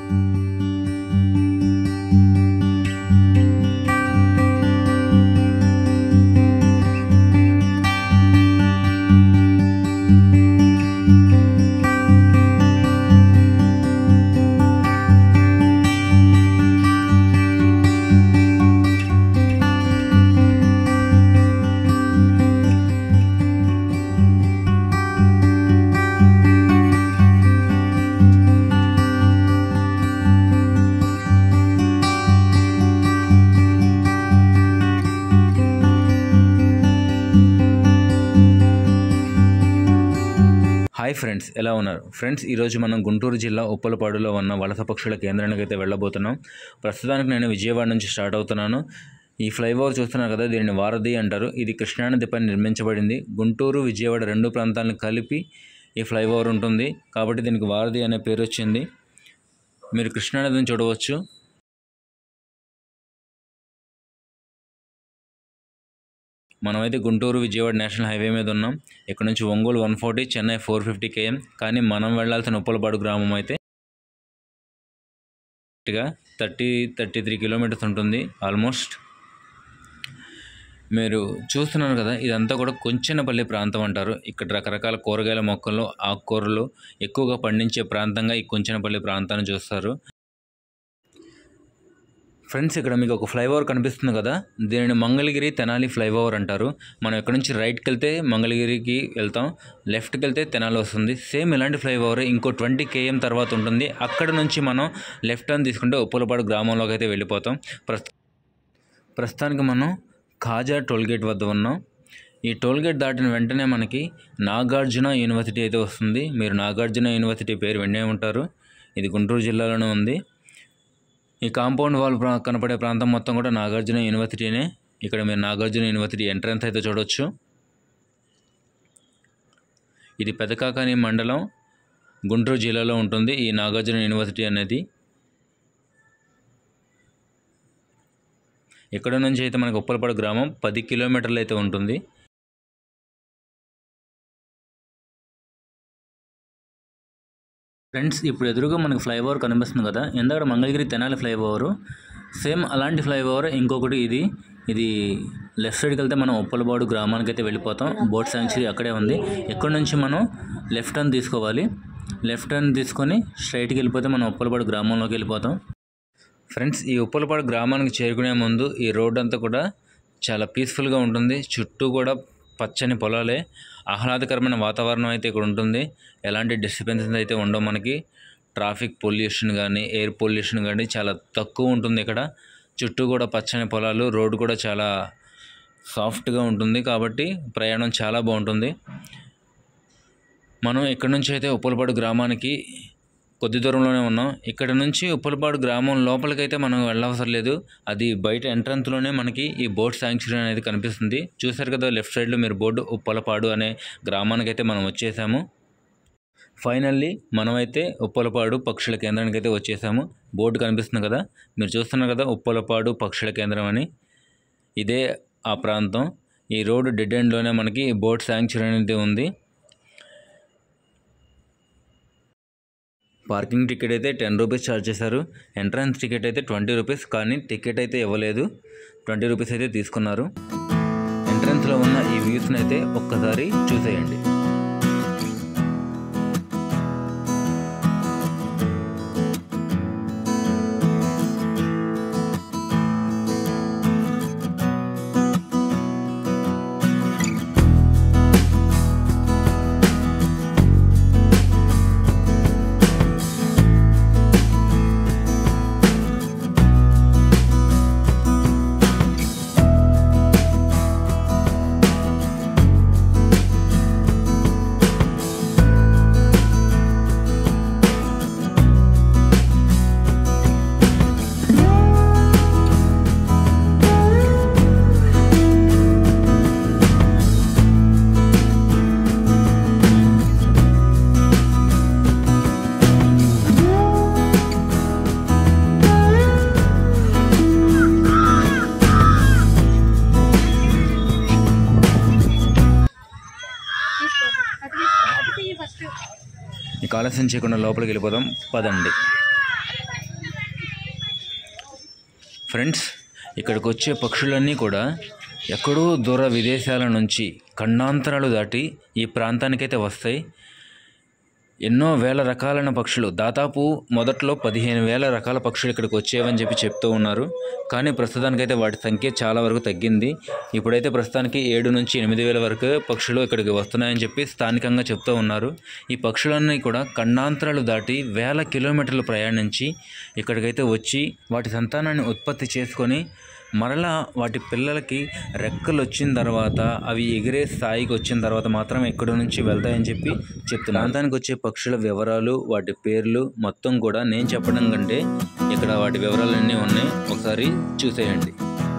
hi friends ఎలా ఉన్నారు friends ఈరోజు మనం గుంటూరు జిల్లా ఉప్పలపాడులో ఉన్న వలస పక్షుల కేంద్రానికి అయితే వెళ్ళబోతున్నాం ప్రస్తుతానికి నేను విజయవాడ నుంచి స్టార్ట్ అవుతున్నాను ఈ ఫ్లైఓవర్ చూస్తున్నారు కదా దీనిని వారధి అంటారు ఇది కృష్ణానది పైన నిర్మించబడింది గుంటూరు విజయవాడ రెండు ప్రాంతాలను కలిపి ఈ ఫ్లైఓవర్ ఉంటుంది కాబట్టి దీనికి వారధి అనే పేరు వచ్చింది మీరు కృష్ణానదిని చూడవచ్చు మనమైతే గుంటూరు విజయవాడ నేషనల్ హైవే మీద ఉన్నాం ఇక్కడ నుంచి Ongole one forty Chennai four fifty KM కానీ మనం వెళ్ళాల్సిన ఉప్పలపాడు గ్రామం అయితే థర్టీ థర్టీ త్రీ కిలోమీటర్స్ ఉంటుంది ఆల్మోస్ట్ మీరు చూస్తున్నారు కదా ఇదంతా కూడా కొంచెనపల్లి ప్రాంతం అంటారు ఇక్కడ రకరకాల కూరగాయల మొక్కలు ఆకుకూరలు ఎక్కువగా పండించే ప్రాంతంగా ఈ కొంచెనపల్లి ప్రాంతాన్ని చూస్తారు ఫ్రెండ్స్ ఇక్కడ మీకు ఒక ఫ్లైఓవర్ కనిపిస్తుంది కదా దీనిని మంగళగిరి తెనాలి ఫ్లైఓవర్ అంటారు మనం ఇక్కడ నుంచి రైట్కి వెళ్తే మంగళగిరికి వెళ్తాం లెఫ్ట్కి వెళ్తే తెనాలి వస్తుంది సేమ్ ఇలాంటి ఫ్లైఓవర్ ఇంకో ట్వంటీ కేఎం తర్వాత ఉంటుంది అక్కడ నుంచి మనం లెఫ్ట్ టర్న్ తీసుకుంటే ఉప్పలపాడు గ్రామంలోకి అయితే వెళ్ళిపోతాం ప్రస్తు ప్రస్తుతానికి మనం ఖాజా టోల్గేట్ వద్ద ఉన్నాం ఈ టోల్గేట్ దాటిన వెంటనే మనకి నాగార్జున యూనివర్సిటీ అయితే వస్తుంది మీరు నాగార్జున యూనివర్సిటీ పేరు వినే ఉంటారు ఇది గుంటూరు జిల్లాలోనే ఉంది ఈ కాంపౌండ్ వాల్ ప్రా- కనపడే ప్రాంతం మొత్తం కూడా నాగార్జున యూనివర్సిటీనే ఇక్కడ మీరు నాగార్జున యూనివర్సిటీ ఎంట్రన్స్ అయితే చూడొచ్చు ఇది పెదకాకాని మండలం గుంటూరు జిల్లాలో ఉంటుంది ఈ నాగార్జున యూనివర్సిటీ అనేది ఇక్కడ నుంచి అయితే మనకు ఉప్పలపాడు గ్రామం పది కిలోమీటర్లు అయితే ఉంటుంది ఫ్రెండ్స్ ఇప్పుడు ఎదురుగా మనకి ఫ్లైఓవర్ కనిపిస్తుంది కదా ఇందాక మంగళగిరి తెనాలి ఫ్లైఓవర్ సేమ్ అలాంటి ఫ్లైఓవర్ ఇంకొకటి ఇది ఇది లెఫ్ట్ సైడ్కి వెళ్తే మనం ఉప్పలబాడు గ్రామానికి అయితే వెళ్ళిపోతాం బోట్ శాంక్చురీ అక్కడే ఉంది ఇక్కడ నుంచి మనం లెఫ్ట్ టర్న్ తీసుకోవాలి లెఫ్ట్ టర్న్ తీసుకొని స్ట్రైట్కి వెళ్ళిపోతే మనం ఉప్పలపాడు గ్రామంలోకి వెళ్ళిపోతాం ఫ్రెండ్స్ ఈ ఉప్పలపాడు గ్రామానికి చేరుకునే ముందు ఈ రోడ్ అంతా కూడా చాలా పీస్ఫుల్గా ఉంటుంది చుట్టూ కూడా పచ్చని పొలాలే ఆహ్లాదకరమైన వాతావరణం అయితే ఇక్కడ ఉంటుంది ఎలాంటి డిస్టర్బెన్సెస్ అయితే ఉండవు మనకి ట్రాఫిక్ పొల్యూషన్ కానీ ఎయిర్ పొల్యూషన్ కానీ చాలా తక్కువ ఉంటుంది ఇక్కడ చుట్టూ కూడా పచ్చని పొలాలు రోడ్డు కూడా చాలా సాఫ్ట్గా ఉంటుంది కాబట్టి ప్రయాణం చాలా బాగుంటుంది మనం ఇక్కడ నుంచి అయితే ఉప్పలపాడు గ్రామానికి కొద్ది దూరంలోనే ఉన్నాం ఇక్కడ నుంచి ఉప్పలపాడు గ్రామం లోపలికైతే మనం వెళ్ళవసరం లేదు అది బయట ఎంట్రన్స్లోనే మనకి ఈ బోట్ శాంక్చురీ అనేది కనిపిస్తుంది చూసారు కదా లెఫ్ట్ సైడ్లో మీరు బోర్డు ఉప్పలపాడు అనే గ్రామానికి అయితే మనం వచ్చేసాము ఫైనల్లీ మనమైతే ఉప్పలపాడు పక్షుల కేంద్రానికి అయితే వచ్చేసాము బోర్డు కనిపిస్తుంది కదా మీరు చూస్తున్నారు కదా ఉప్పలపాడు పక్షుల కేంద్రం అని ఇదే ఆ ప్రాంతం ఈ రోడ్డు డెడ్ ఎండ్లోనే మనకి బోట్ శాంక్చురీ అనేది ఉంది పార్కింగ్ టికెట్ అయితే టెన్ రూపీస్ ఛార్జ్ చేశారు ఎంట్రన్స్ టికెట్ అయితే ట్వంటీ రూపీస్ కానీ టికెట్ అయితే ఇవ్వలేదు ట్వంటీ రూపీస్ అయితే తీసుకున్నారు ఎంట్రన్స్లో ఉన్న ఈ వ్యూస్ని అయితే ఒక్కసారి చూసేయండి తీసుకో అది తీసుకో అది తీయి ఫస్ట్ ఈ ఆలస్యం చేయకుండా లోపలికి వెళ్ళిపోదాం పదండి ఫ్రెండ్స్ ఇక్కడికి వచ్చే పక్షులన్నీ కూడా ఎక్కడో దూర విదేశాల నుంచి ఖండాంతరాలు దాటి ఈ ప్రాంతానికైతే వస్తాయి ఎన్నో వేల రకాలైన పక్షులు దాదాపు మొదట్లో పదిహేను వేల రకాల పక్షులు ఇక్కడికి వచ్చేవని చెప్పి చెప్తూ ఉన్నారు కానీ ప్రస్తుతానికైతే వాటి సంఖ్య చాలా వరకు తగ్గింది ఇప్పుడైతే ప్రస్తుతానికి ఏడు నుంచి ఎనిమిది వేల వరకు పక్షులు ఇక్కడికి వస్తున్నాయని చెప్పి స్థానికంగా చెప్తూ ఉన్నారు ఈ పక్షులన్నీ కూడా ఖండాంతరాలు దాటి వేల కిలోమీటర్లు ప్రయాణించి ఇక్కడికైతే వచ్చి వాటి సంతానాన్ని ఉత్పత్తి చేసుకొని మరలా వాటి పిల్లలకి రెక్కలు వచ్చిన తర్వాత అవి ఎగిరే స్థాయికి వచ్చిన తర్వాత మాత్రం ఎక్కడి నుంచి వెళ్తాయని చెప్పి చెప్తున్నారు ప్రాంతానికి వచ్చే పక్షుల వివరాలు వాటి పేర్లు మొత్తం కూడా నేను చెప్పడం కంటే ఇక్కడ వాటి వివరాలన్నీ ఉన్నాయి ఒకసారి చూసేయండి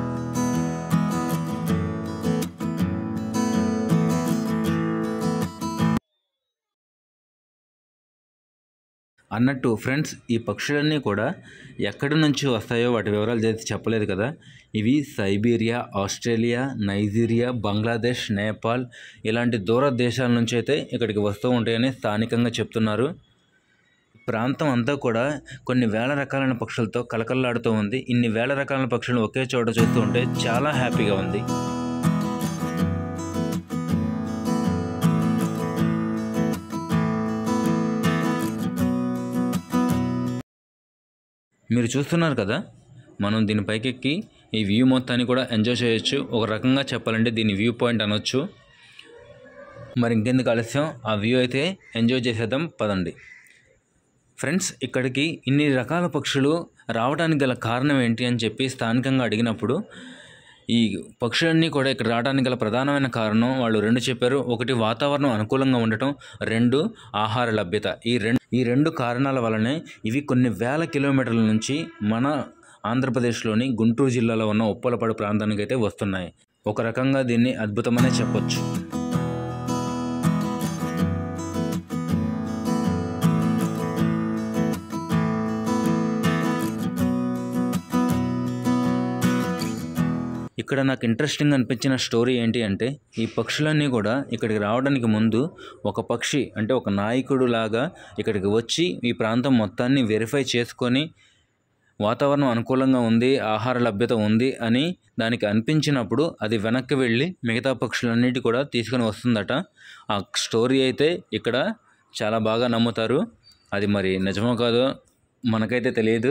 అన్నట్టు ఫ్రెండ్స్ ఈ పక్షులన్నీ కూడా ఎక్కడి నుంచి వస్తాయో వాటి వివరాలు చేసి చెప్పలేదు కదా ఇవి Siberia Australia Nigeria Bangladesh Nepal ఇలాంటి దూర దేశాల నుంచి అయితే ఇక్కడికి వస్తూ ఉంటాయని స్థానికంగా చెప్తున్నారు ప్రాంతం అంతా కూడా కొన్ని వేల రకాలైన పక్షులతో కలకల్లాడుతూ ఉంది ఇన్ని వేల రకాలైన పక్షులను ఒకే చోట చూస్తూ ఉంటే చాలా హ్యాపీగా ఉంది మీరు చూస్తున్నారు కదా మనం దీని పైకెక్కి ఈ వ్యూ మొత్తాన్ని కూడా ఎంజాయ్ చేయొచ్చు ఒక రకంగా చెప్పాలంటే దీని వ్యూ పాయింట్ అనొచ్చు మరి ఇంకెందుకు ఆలస్యం ఆ వ్యూ అయితే ఎంజాయ్ చేసేద్దాం పదండి ఫ్రెండ్స్ ఇక్కడికి ఇన్ని రకాల పక్షులు రావడానికి గల కారణం ఏంటి అని చెప్పి స్థానికంగా అడిగినప్పుడు ఈ పక్షులన్నీ కూడా ఇక్కడ రావడానికి గల ప్రధానమైన కారణం వాళ్ళు రెండు చెప్పారు ఒకటి వాతావరణం అనుకూలంగా ఉండటం రెండు ఆహార లభ్యత ఈ రెండు ఈ రెండు కారణాల వలనే ఇవి కొన్ని వేల కిలోమీటర్ల నుంచి మన ఆంధ్రప్రదేశ్లోని గుంటూరు జిల్లాలో ఉన్న ఉప్పలపాడు ప్రాంతానికి అయితే వస్తున్నాయి ఒక రకంగా దీన్ని అద్భుతమనే చెప్పొచ్చు ఇక్కడ నాకు ఇంట్రెస్టింగ్ అనిపించిన స్టోరీ ఏంటి అంటే ఈ పక్షులన్నీ కూడా ఇక్కడికి రావడానికి ముందు ఒక పక్షి అంటే ఒక నాయకుడు లాగా ఇక్కడికి వచ్చి ఈ ప్రాంతం మొత్తాన్ని వెరిఫై చేసుకొని వాతావరణం అనుకూలంగా ఉంది ఆహార లభ్యత ఉంది అని దానికి అనిపించినప్పుడు అది వెనక్కి వెళ్ళి మిగతా పక్షులన్నిటి కూడా తీసుకొని వస్తుందట ఆ స్టోరీ అయితే ఇక్కడ చాలా బాగా నమ్ముతారు అది మరి నిజమో కాదో మనకైతే తెలియదు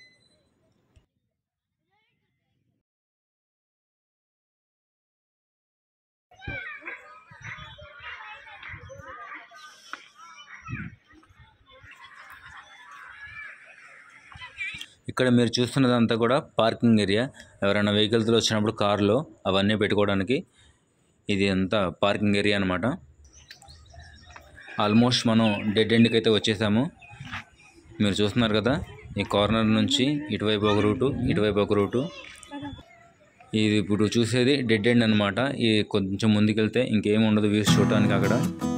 ఇక్కడ మీరు చూస్తున్నదంతా కూడా పార్కింగ్ ఏరియా ఎవరైనా వెహికల్స్లో వచ్చినప్పుడు కార్లో అవన్నీ పెట్టుకోవడానికి ఇది అంతా పార్కింగ్ ఏరియా అనమాట ఆల్మోస్ట్ మనం డెడ్ ఎండ్కి అయితే వచ్చేసాము మీరు చూస్తున్నారు కదా ఈ కార్నర్ నుంచి ఇటువైపు ఒక రూటు ఇటువైపు ఒక రూటు ఇది ఇప్పుడు చూసేది డెడ్ ఎండ్ అనమాట ఇది కొంచెం ముందుకెళ్తే ఇంకేం ఉండదు వ్యూస్ చూడటానికి అక్కడ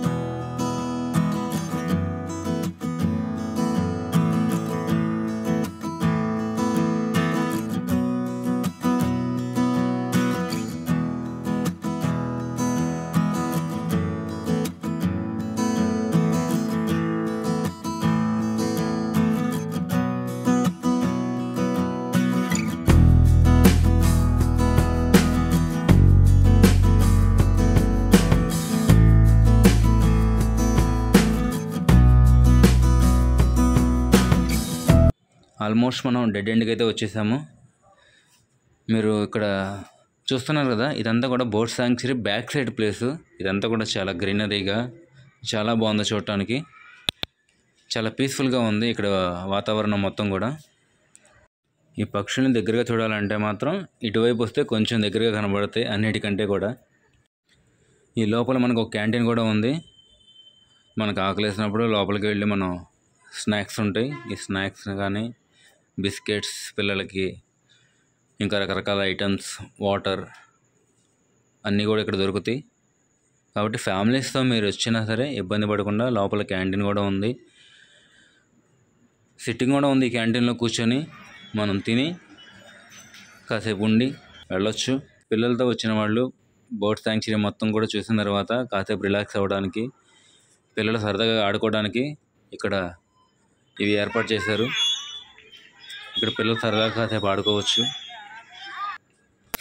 ఆల్మోస్ట్ మనం డెడ్ ఎండ్కి అయితే వచ్చేసాము మీరు ఇక్కడ చూస్తున్నారు కదా ఇదంతా కూడా boat sanctuary back side place ఇదంతా కూడా చాలా గ్రీనరీగా చాలా బాగుంది చూడటానికి చాలా పీస్ఫుల్గా ఉంది ఇక్కడ వాతావరణం మొత్తం కూడా ఈ పక్షుల్ని దగ్గరగా చూడాలంటే మాత్రం ఇటువైపు వస్తే కొంచెం దగ్గరగా కనబడతాయి అన్నిటికంటే కూడా ఈ లోపల మనకు ఒక క్యాంటీన్ కూడా ఉంది మనకు ఆకలేసినప్పుడు లోపలికి వెళ్ళి మనం స్నాక్స్ ఉంటాయి ఈ స్నాక్స్ కానీ బిస్కెట్స్ పిల్లలకి ఇంకా రకరకాల ఐటమ్స్ వాటర్ అన్నీ కూడా ఇక్కడ దొరుకుతాయి కాబట్టి ఫ్యామిలీస్తో మీరు వచ్చినా సరే ఇబ్బంది పడకుండా లోపల క్యాంటీన్ కూడా ఉంది సిట్టింగ్ కూడా ఉంది ఈ క్యాంటీన్లో కూర్చొని మనం తిని కాసేపు ఉండి వెళ్ళొచ్చు పిల్లలతో వచ్చిన వాళ్ళు బోట్ శాంక్చురీ మొత్తం కూడా చూసిన తర్వాత కాసేపు రిలాక్స్ అవ్వడానికి పిల్లలు సరదాగా ఆడుకోవడానికి ఇక్కడ ఇవి ఏర్పాటు చేశారు ఇక్కడ పిల్లలు సరదాగా కాసేపు ఆడుకోవచ్చు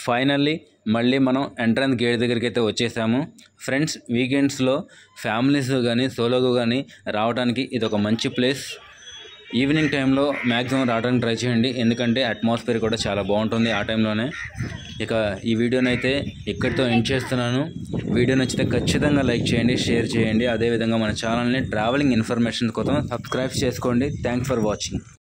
ఫైనల్లీ మళ్ళీ మనం ఎంట్రన్స్ గేట్ దగ్గరికి అయితే వచ్చేసాము ఫ్రెండ్స్ వీకెండ్స్లో ఫ్యామిలీస్ కానీ సోలోగా కానీ రావడానికి ఇది ఒక మంచి ప్లేస్ ఈవినింగ్ టైంలో మ్యాక్సిమం రావడానికి ట్రై చేయండి ఎందుకంటే అట్మాస్ఫియర్ కూడా చాలా బాగుంటుంది ఆ టైంలోనే ఇక ఈ వీడియోని అయితే ఇక్కడితో ఎండ్ చేస్తున్నాను వీడియో నచ్చితే ఖచ్చితంగా లైక్ చేయండి షేర్ చేయండి అదేవిధంగా మన ఛానల్ని ట్రావెలింగ్ ఇన్ఫర్మేషన్ కోసం సబ్స్క్రైబ్ చేసుకోండి థ్యాంక్స్ ఫర్ వాచింగ్